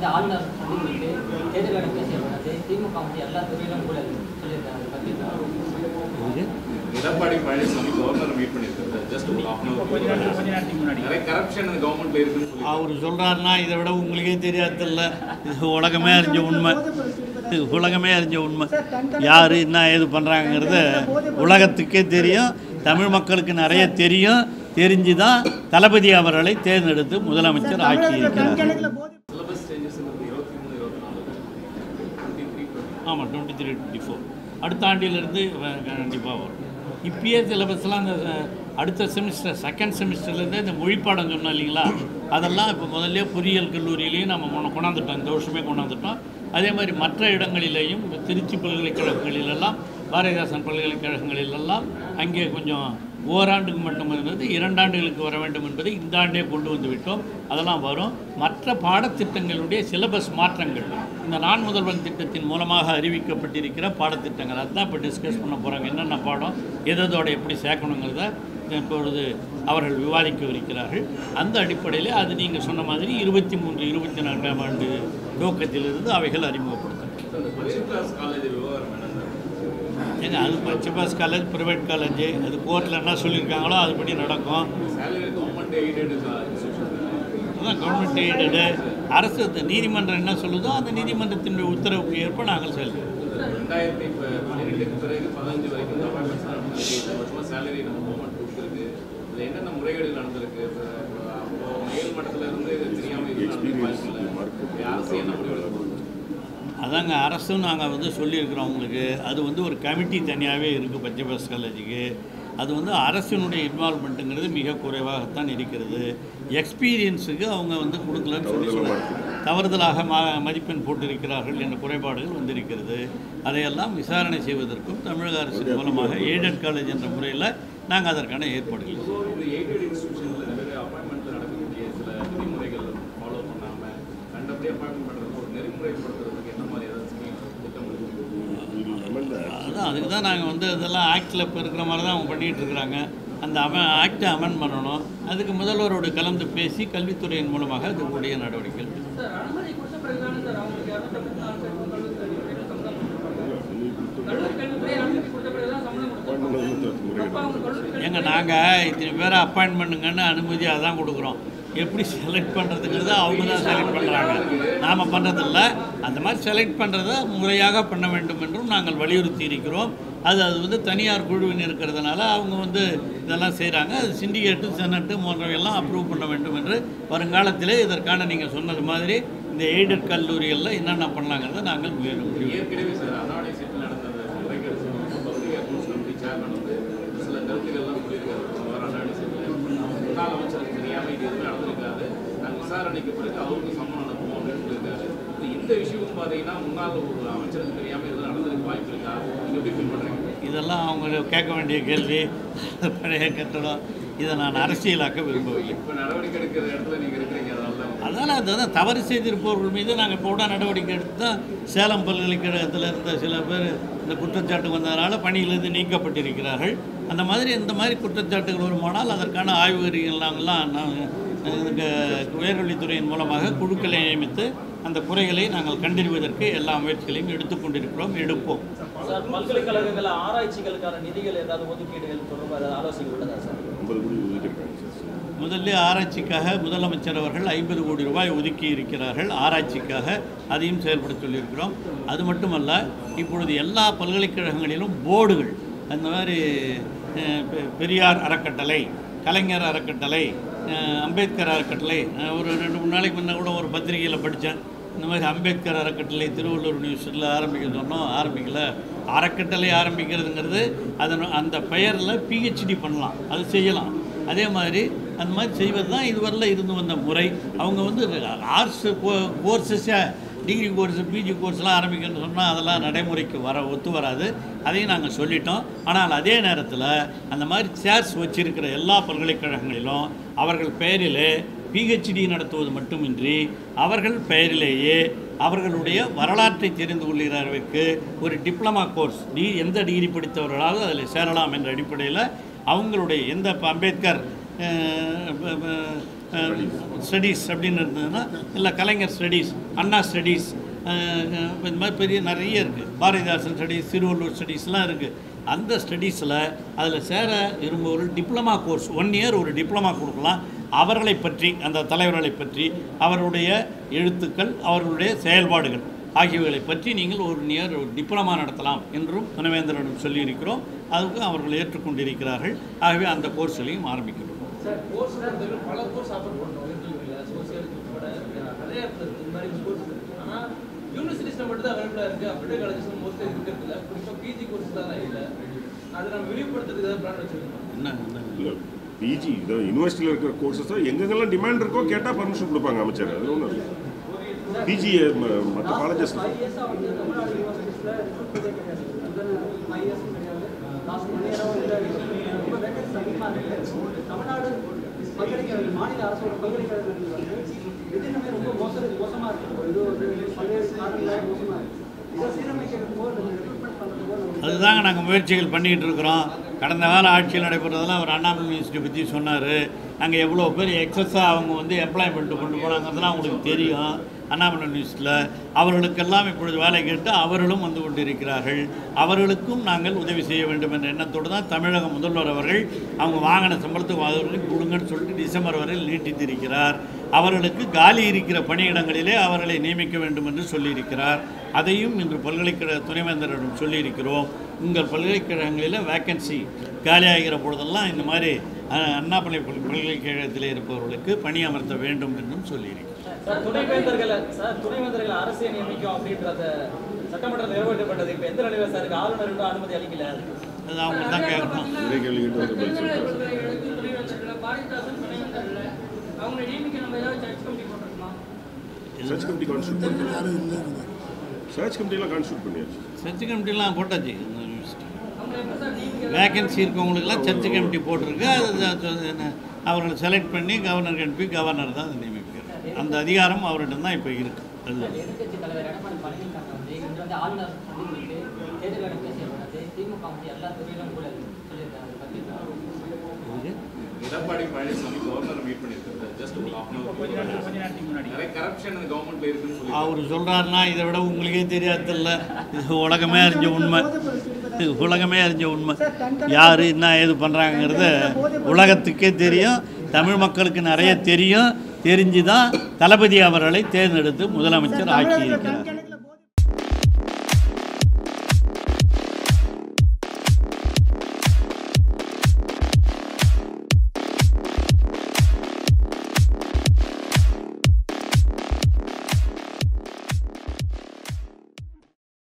வந்து ஆளுநர் சந்தித்து தேர்தல் நடத்த செய்யப்பட்டது திமுக வந்து எல்லா துறையிலும் கூட சொல்லியிருக்காங்க அதை பற்றி இது எடப்பாடி பழனிசாமி கவர்னர் மீட் பண்ணியிருக்காரு ஜஸ்ட் ஒரு ஹாஃப் அன் அவர் நிறைய கரப்ஷன் அந்த கவர்மெண்ட்ல இருக்குன்னு சொல்லி அவர் சொல்கிறாருன்னா இதை விட உங்களுக்கே தெரியாதில்ல இது உலகமே அறிஞ்ச உண்மை இது உலகமே அறிஞ்ச உண்மை யார் என்ன ஏது பண்ணுறாங்கிறத உலகத்துக்கே தெரியும் தமிழ் மக்களுக்கு நிறைய தெரியும் தெரிஞ்சு தான் தளபதி அவர்களை தேர்ந்தெடுத்து முதலமைச்சர் ஆக்கி இருக்கிறார் சிலபஸ் சேஞ்சஸ்ங்கிறது இருபத்தி மூணு இருபத்தி நாலு டுவெண்ட்டி த்ரீ ஆமாம் டுவெண்ட்டி த்ரீ டுவெண்ட்டி ஃபோர் அடுத்த ஆண்டிலிருந்து கண்டிப்பாக வரும் இப்பயே சிலபஸ்லாம் அந்த அஹ், அடுத்த செமிஸ்டர் செகண்ட் செமிஸ்டர்லேருந்து இந்த மொழிப்பாடம் சொன்னோம் இல்லைங்களா அதெல்லாம் இப்போ முதல்ல பொறியியல் கல்லூரியிலையும் நம்ம கொண்டு- கொண்டாந்துட்டோம் இந்த வருஷமே கொண்டாந்துட்டோம் அதே மாதிரி மற்ற இடங்களிலேயும் இப்ப திருச்சி பல்கலைக்கழகங்களிலெல்லாம் பாரதிதாசன் பல்கலைக்கழகங்களிலெல்லாம் அங்கே கொஞ்சம் ஓராண்டுக்கு மட்டும் இருந்தது இரண்டாண்டுகளுக்கு வர வேண்டும் என்பதை இந்த ஆண்டே கொண்டு வந்து விட்டோம் அதெல்லாம் வரும் மற்ற பாடத்திட்டங்களுடைய சிலபஸ் மாற்றங்கள் இந்த நான் முதல்வன் திட்டத்தின் மூலமாக அறிவிக்கப்பட்டிருக்கிற பாடத்திட்டங்கள் அதுதான் இப்போ டிஸ்கஸ் பண்ண போகிறாங்க என்னென்ன பாடம் எதோட எப்படி சேர்க்கணுங்கிறத இப்பொழுது அவர்கள் விவாதிக்கவிருக்கிறார்கள் அந்த அடிப்படையில் அது நீங்கள் சொன்ன மாதிரி இருபத்தி மூன்று இருபத்தி நான்காம் ஆண்டு துவக்கத்திலிருந்து அவைகள் அறிமுகப்படுத்தும் அந்த ஃபர்ஸ்ட் கிளாஸ் காலேஜ் விவகாரம் என்ன சார் ஏங்க அது பச்சபாஸ் காலேஜ் ப்ரைவேட் காலேஜ் அது கோர்ட்டில் என்ன சொல்லியிருக்காங்களோ அதுபடி நடக்கும் சேலரி கவர்மெண்ட் எய்டட் இன்ஸ்டியூஷன் அதான் கவர்மெண்ட் எய்டடு அரசு அந்த நீதிமன்றம் என்ன சொல்லுதோ அந்த நீதிமன்றத்தினுடைய உத்தரவுக்கு ஏற்ப நாங்கள் செயல்படுவோம் ரெண்டாயிரத்தி இப்போ பன்னிரெண்டுக்கு பிறகு பதினஞ்சு வரைக்கும் இந்த அப்பாயின்மெண்ட்ஸ் நடந்திருக்கு இந்த வருஷமாக சேலரி நம்ம மூவ்மெண்ட் கொடுத்துருக்கு இதில் என்னென்ன முறைகேடுகள் நடந்திருக்கு இப்போ அப்போ மேல் மட்டத்தில் இருந்து இது தெரியாமல் இது நடந்திருக்கு வாய்ப்பு இல்லை அரசு என்ன முடிவு எடுக்கணும் அதாங்க அரசும் நாங்கள் வந்து சொல்லியிருக்கிறோம் உங்களுக்கு அது வந்து ஒரு கமிட்டி தனியாகவே இருக்குது பச்சைபாஸ் காலேஜுக்கு அது வந்து அரசினுடைய இன்வால்மெண்ட்டுங்கிறது மிக குறைவாகத்தான் இருக்கிறது எக்ஸ்பீரியன்ஸுக்கு அவங்க வந்து கொடுக்கலன்னு சொல்லி சொல்லுவாங்க தவறுதலாக ம மதிப்பெண் போட்டிருக்கிறார்கள் என்ற குறைபாடுகள் வந்திருக்கிறது அதையெல்லாம் விசாரணை செய்வதற்கும் தமிழக அரசின் மூலமாக எய்டட் காலேஜ் என்ற முறையில் நாங்கள் அதற்கான ஏற்பாடுகள் செய்வோம். இந்த எய்டட் இன்ஸ்டியூஷனில் நிறைய அப்பாயின்மெண்ட்டில் நடக்கக்கூடிய சில விதிமுறைகள் ஃபாலோ பண்ணாமல் கண்டபடி அப்பாயின்மெண்ட் பண்ணுறது ஒரு நெறிமுறைப்படுத்துறதுக்கு என்ன மாதிரி ஏதாவது ஸ்கீம் திட்டம் இருக்கு அதான் அதுக்கு தான் நாங்கள் வந்து இதெல்லாம் ஆக்டில் இப்போ இருக்கிற மாதிரி தான் அவங்க பண்ணிகிட்டு இருக்கிறாங்க அந்த அம ஆக்டை அமெண்ட் பண்ணணும் அதுக்கு முதல்வரோடு கலந்து பேசி கல்வித்துறையின் மூலமாக அதுக்குரிய நடவடிக்கைகள் எடுக்கணும். சார் அனுமதி கொடுத்த பிறகுதானே சார் அவங்களுக்கு இரநூத்தம்பத்தி நாலு பேர் கல்லூரி கல்வித்துறையில் சம்பளம் கொடுப்பாங்க. கல்லூரி கல்வித்துறை அனுமதி கொடுத்த பிறகுதான் சம்பளம் கொடுத்தாங்க அப்போ அவங்க கல்லூரி கல்வி ஏங்க நாங்கள் இத்தனை பேரை அப்பாயின்ட் பண்ணுங்கன்னு அனுமதி அதான் கொடுக்குறோம் எப்படி செலக்ட் பண்ணுறதுங்கிறத அவங்க தான் செலக்ட் பண்ணுறாங்க நாம் பண்ணுறதில்ல அந்த மாதிரி செலக்ட் பண்ணுறத முறையாக பண்ண வேண்டும் என்றும் நாங்கள் வலியுறுத்தி இருக்கிறோம் அது அது வந்து தனியார் குழுவின் இருக்கிறதுனால அவங்க வந்து இதெல்லாம் செய்கிறாங்க அது சிண்டிகேட்டு செனட்டு போன்றவையெல்லாம் அப்ரூவ் பண்ண வேண்டும் என்று வருங்காலத்திலே இதற்கான நீங்கள் சொன்னது மாதிரி இந்த எய்டட் கல்லூரிகளில் என்னென்ன பண்ணலாங்கிறத நாங்கள் முயற்சி முடிவு ஏற்கனவே சார் அனாவடி சீட்டில் நடந்த அந்த முறைகேடு பப்ளிக் அக்கௌண்ட்ஸ் கமிட்டி சேர்மன் வந்து சில கருத்துக்கள்லாம் சொல்லியிருக்காரு அவர் அனாவடி சீட்டில் முன்னாள் அமைச்சருக்கு தெரியாமல் இது எதுவுமே நடந்திருக்காது நாங்கள் விசாரணைக்கு பிறகு அவருக்கு சம்மன் அனுப்புவோம் அப்படின்னு சொல்லியிருக்காரு இப்ப இந்த விஷயமும் பார்த்தீங்கன்னா முன்னாள் ஒரு அமைச்சருக்கு தெரியாமல் எதுவும் நடந்திருக்கு வாய்ப்பு இருக்கா நீங்கள் எப்படி ஃபீல் பண்ணுறீங்க இதெல்லாம் அவங்க கேட்க வேண்டிய கேள்வி பழைய கட்டடம் இதை நான் அரசியலாக்க விரும்பவில்லை இப்போ நடவடிக்கை எடுக்கிற இடத்துல நீங்கள் இருக்கிறீங்க அதனால தான் அதனால் அதுதான் தவறு செய்திருப்பவர்கள் மீது நாங்கள் இப்போ கூட நடவடிக்கை எடுத்து தான் சேலம் பல்கலைக்கழகத்தில் இருந்த சில பேர் இந்த குற்றச்சாட்டு வந்ததனால பணியிலிருந்து நீக்கப்பட்டிருக்கிறார்கள் அந்த மாதிரி இந்த மாதிரி குற்றச்சாட்டுகள் வருமானால் அதற்கான ஆய்வுகள் நாங்கள்லாம் நாங்கள் உயர்கல்வித்துறையின் மூலமாக குழுக்களை நியமித்து அந்த குறைகளை நாங்கள் கண்டறிவதற்கு எல்லா முயற்சிகளையும் எடுத்துக்கொண்டிருக்கிறோம் எடுப்போம் சார் பல்கலைக்கழகங்கள் ஆராய்ச்சிகளுக்கான நிதிகள் ஏதாவது ஒதுக்கீடுகள் தொடர்பாக ஏதாவது ஆலோசனை உள்ளதா சார் முதல்ல ஆராய்ச்சிக்காக முதலமைச்சர் அவர்கள் ஐம்பது கோடி ரூபாய் ஒதுக்கி இருக்கிறார்கள் ஆராய்ச்சிக்காக அதையும் செயல்பட சொல்லியிருக்கிறோம் அது மட்டுமல்ல இப்பொழுது எல்லா பல்கலைக்கழகங்களிலும் போர்டுகள் அந்த மாதிரி அஹ், பெ- பெரியார் அறக்கட்டளை கலைஞர் அறக்கட்டளை அஹ், அம்பேத்கர் அறக்கட்டளை நான் ஒரு ரெண்டு மூணு நாளைக்கு முன்ன கூட ஒரு பத்திரிகையில் படித்தேன் இந்த மாதிரி அம்பேத்கர் அறக்கட்டளை திருவள்ளூர் யூனிவர்சிட்டியில் ஆரம்பிக்க சொன்னோம் ஆரம்பிக்கல அறக்கட்டளை ஆரம்பிக்கிறதுங்கிறது அதன் அந்த பெயரில் பிஹெச்டி பண்ணலாம் அது செய்யலாம் அதே மாதிரி அந்த மாதிரி செய்வது தான் இதுவரையில் இருந்து வந்த முறை அவங்க வந்து ஆர்ட்ஸ் கோர்சஸை டிகிரி கோர்ஸ் பிஜி கோர்ஸ்லாம் ஆரம்பிக்கணும்னு சொன்னால் அதெல்லாம் நடைமுறைக்கு வர ஒத்து வராது அதையும் நாங்கள் சொல்லிட்டோம் ஆனால் அதே நேரத்தில் அந்த மாதிரி சேர்ஸ் வச்சிருக்கிற எல்லா பல்கலைக்கழகங்களிலும் அவர்கள் பெயரிலே பிஹெச்டி நடத்துவது மட்டுமின்றி அவர்கள் பெயரிலேயே அவர்களுடைய வரலாற்றை தெரிந்து கொள்கிறவர்களுக்கு ஒரு டிப்ளமா கோர்ஸ் டி எந்த டிகிரி படித்தவர்களாவது அதில் சேரலாம் என்ற அடிப்படையில் அவங்களுடைய எந்த இப்போ அம்பேத்கர் அஹ், ப- ப- ஸ்டடீஸ் அப்படின்னு இருந்ததுன்னா இல்லை கலைஞர் ஸ்டடீஸ் அண்ணா ஸ்டடீஸ் இந்த மாதிரி பெரிய நிறைய இருக்குது பாரதிதாசன் ஸ்டடீஸ் திருவள்ளூர் ஸ்டடீஸ்லாம் இருக்குது அந்த ஸ்டடீஸில் அதில் சேர விரும்புபவர்கள் டிப்ளமா கோர்ஸ் ஒன் இயர் ஒரு டிப்ளமா கொடுக்கலாம் அவர்களை பற்றி அந்த தலைவர்களை பற்றி அவருடைய எழுத்துக்கள் அவர்களுடைய செயல்பாடுகள் ஆகியவைகளை பற்றி நீங்கள் ஒரு நியர் ஒரு டிப்ளமா நடத்தலாம் என்றும் துணைவேந்தரிடம் சொல்லியிருக்கிறோம் அதுக்கு அவர்கள் ஏற்றுக்கொண்டிருக்கிறார்கள் ஆகவே அந்த கோர்ஸ்லையும் ஆரம்பிக்கிறோம் சார் கோர்ஸ் பல கோர்ஸ் ஆஃபர் பண்ணுறோம் உயர்கல்வியில் சோசியாலஜி உட்பட நிறைய இடத்துல இருக்குது இந்த மாதிரி கோர்ஸ் இருக்குது ஆனால் யூனிவர்சிட்டிஸில் மட்டும் தான் அவைலபிளாக இருக்குது அப்படியே காலேஜஸ் மோஸ்ட்லி இருக்கிறது இல்லை குறிப்பாக பிஜி கோர்ஸ் தான் இல்லை அதை நம்ம விரிவுபடுத்துறதுக்கு ஏதாவது பிளான் வச்சுருக்கோம் என்ன என்ன இல்லை பிஜி இதோ யூனிவர்சிட்டியில் இருக்கிற கோர்சஸ் எங்கெங்கெல்லாம் டிமாண்ட் இருக்கோ கேட்டால் பர்மிஷன் கொடுப்பாங்க அமைச்சர் அது ஒன்றும் இல்லை பிஜி மற்ற காலேஜஸ் ஃபைவ் இயர்ஸாக வந்து தமிழ்நாடு யூனிவர்சிட்டிஸில் ரிசல்ட் கிடையாது முதல் ஃபைவ் இயர்ஸும் கிடையாது லாஸ்ட் ஒன் இயராக வந்து ரொம்ப வேகன்ஸ் அதிகமாக இருக்குது தமிழ்நாடு பல்கலைக்கழகம் மாநில அரசோட பல்கலைக்கழகங்கள் வந்து எதிர்மே ரொம்ப மோசம் மோசமாக இருக்குது இது ஒரு பல்வேறு காரணங்களாக மோசமாக இருக்குது இதை சீரமைக்கிறதுக்கு போது நம்ம ரெக்ரூட்மெண்ட் பண்ணுறது போது அதுதாங்க நாங்கள் முயற்சிகள் பண்ணிகிட்டு இருக்கிறோம் கடந்த கால ஆட்சியில் நடைபெறதெல்லாம் அவர் அண்ணாமலை யூனிவர்சிட்டி பற்றி சொன்னார் நாங்கள் எவ்வளோ பேர் எக்ஸஸாக அவங்க வந்து எம்ப்ளாய்மெண்ட் கொண்டு போனாங்கிறதுலாம் அவங்களுக்கு தெரியும் அண்ணாமலை யூனிவர்சிட்டியில் அவர்களுக்கெல்லாம் இப்பொழுது வேலை கேட்டு அவர்களும் வந்து கொண்டிருக்கிறார்கள் அவர்களுக்கும் நாங்கள் உதவி செய்ய வேண்டும் என்ற எண்ணத்தோடு தான் தமிழக முதல்வர் அவர்கள் அவங்க வாங்கின சம்பளத்துக்கு அவர்களுக்கு கொடுங்கன்னு சொல்லிட்டு டிசம்பர் வரையில் நீட்டித்திருக்கிறார் அவர்களுக்கு காலி இருக்கிற பணியிடங்களிலே அவர்களை நியமிக்க வேண்டும் என்று சொல்லியிருக்கிறார் அதையும் இன்று பல்கலைக்கழக துணைவேந்தரிடம் சொல்லியிருக்கிறோம் உங்கள் பல்கலைக்கழகங்களில் வேக்கன்சி காலியாகிற பொழுதெல்லாம் இந்த மாதிரி அஹ், அண்ணா பல்கலை பல்கலைக்கழகத்தில் இருப்பவர்களுக்கு பணி அமர்த்த வேண்டும் என்றும் சொல்லியிருக்கிறேன் சார் துணைவேந்தர்களை சார் துணைவேந்தர்களை அரசே நியமிக்கும் அப்படின்றத சட்டமன்றத்தில் நிறைவேற்றப்பட்டது இப்போ எந்த நிலையில் சார் இருக்கு ஆளுநர் இன்னும் அனுமதி அளிக்கல அது அவங்க தான் கேட்கணும் ஒரே கேள்வி கேட்டு வந்து பதில் சொல்லுங்கள் துணைவேந்தர்கள் பாரதிதாசன் துணைவேந்தர்கள் அவங்களை நியமிக்க நம்ம ஏதாவது சர்ச் கமிட்டி போட்டிருக்கோமா சர்ச் கமிட்டி கான்ஸ்டியூட் பண்ணி சர்ச் கமிட்டிலாம் கான்ஸ்டியூட் பண்ணியாச்சு சர்ச் கமிட்டிலாம் போட்டாச்சு இந்த யூனிவர்சிட்டி அவங்க எப்போ சார் நியமிக்க வேகன்சி இருக்கவங்களுக்கெல்லாம் சர்ச் கமிட்டி போட்டிருக்கு அது அது என்ன, அவர்களை செலக்ட் பண்ணி கவர்னர் அனுப்பி கவர்னர் தான் அதை நியமிக்கிறார் அந்த அதிகாரம் அவர்கிட்ட தான் இப்போ இருக்குது அது எதிர்க்கட்சி தலைவர் எடப்பாடி பழனிசாமி வந்து இன்று வந்து ஆளுநர் சந்தித்து தேர்தல் நடக்க செய்யப்படாது திமுக வந்து எல்லா துறையிலும் கூட சொல்லியிருக்காங்க அதை பற்றி இது எடப்பாடி பழனிசாமி கவர்னர் மீட் பண்ணியிருக்காரு ஜஸ்ட் ஒரு ஹாஃப் அன் அவர் நிறைய கரப்ஷன் இந்த கவர்மெண்ட்ல இருக்குன்னு சொல்லி அவர் சொல்கிறாருன்னா இதை விட உங்களுக்கே தெரியாதில்ல இது உலகமே அறிஞ்ச உண்மை இது உலகமே அறிஞ்ச உண்மை யார் என்ன ஏது பண்ணுறாங்கிறது உலகத்துக்கே தெரியும் தமிழ் மக்களுக்கு நிறைய தெரியும் தெரிஞ்சு தான் தளபதி அவர்களை தேர்ந்தெடுத்து முதலமைச்சர் ஆக்கியிருக்கிறார்